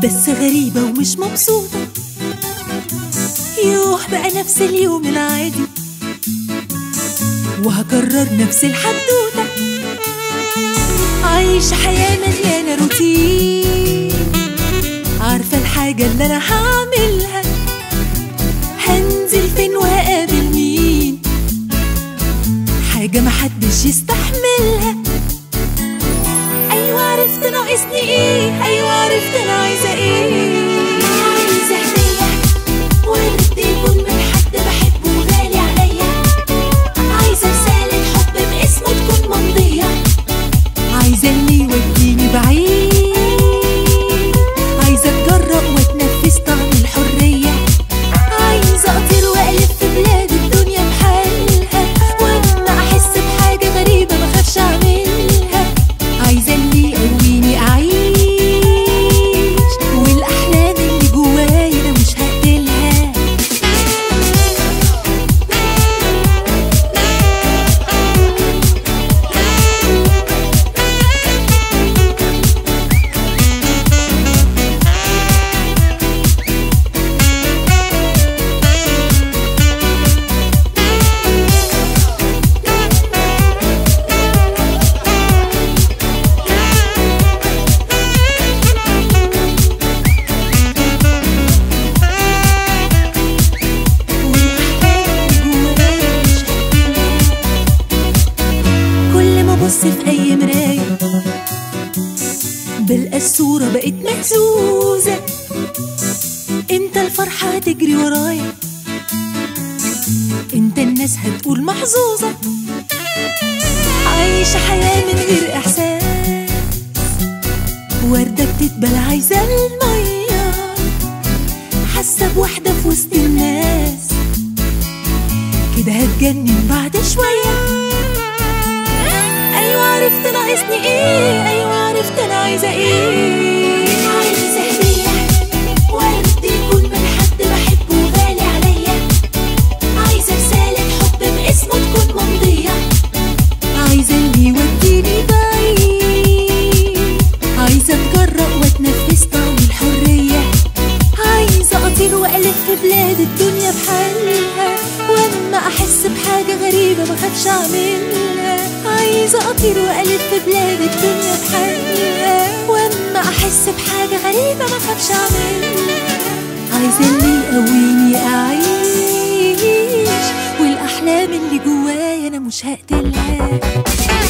بس غريبة ومش مبسوطة يوه بقى نفس اليوم العادي وهكرر نفس الحدوتة عايشة حياة مليانة روتين عارفة الحاجة اللي أنا هعملها هنزل فين وهقابل مين حاجة محدش يستحملها أيوة عرفت ناقصني إيه أيوة عرفت أنا عايزة إيه عايزة هدية ورد يكون من حد بحبه وغالي عليا عايزة رسالة حب باسمه تكون ممضية عايزة اللي يوديني بعيد عايزة اتجرأ واتنفس طعم الحرية عايزة اطير والف في بلاد الدنيا بحالها واما احس بحاجة غريبة مخافش اعملها عايزة اللي يقويني اعيش والاحلام اللي جوايا انا مش هقتلها كل ما ابص في اي مرايه بلقى الصوره بقت مهزوزه انت الفرحه هتجري ورايا انت الناس هتقول محظوظه عايشه حياه من غير احساس ورده بتتبل عايزه الميه حاسه بوحده في وسط الناس كده هتجنن بعد شويه ايوه عرفت ناقصني ايه ايوه عرفت انا عايزه ايه عايزة هدية ورد يكون من حد بحبه وغالي عليا عايزة رسالة حب باسمه تكون ممضية عايزه اللي يوديني بعيد عايزه اتجرأ واتنفس طعم الحريه عايزه اطير والف في بلاد الدنيا بحالها واما احس بحاجه غريبه مخافش اعملها عايزه اطير والف في بلاد الدنيا بحالها واما احس بحاجه غريبه مخافش اعملها عايزه اللي يقويني اعيش والاحلام اللي جوايا انا مش هقتلها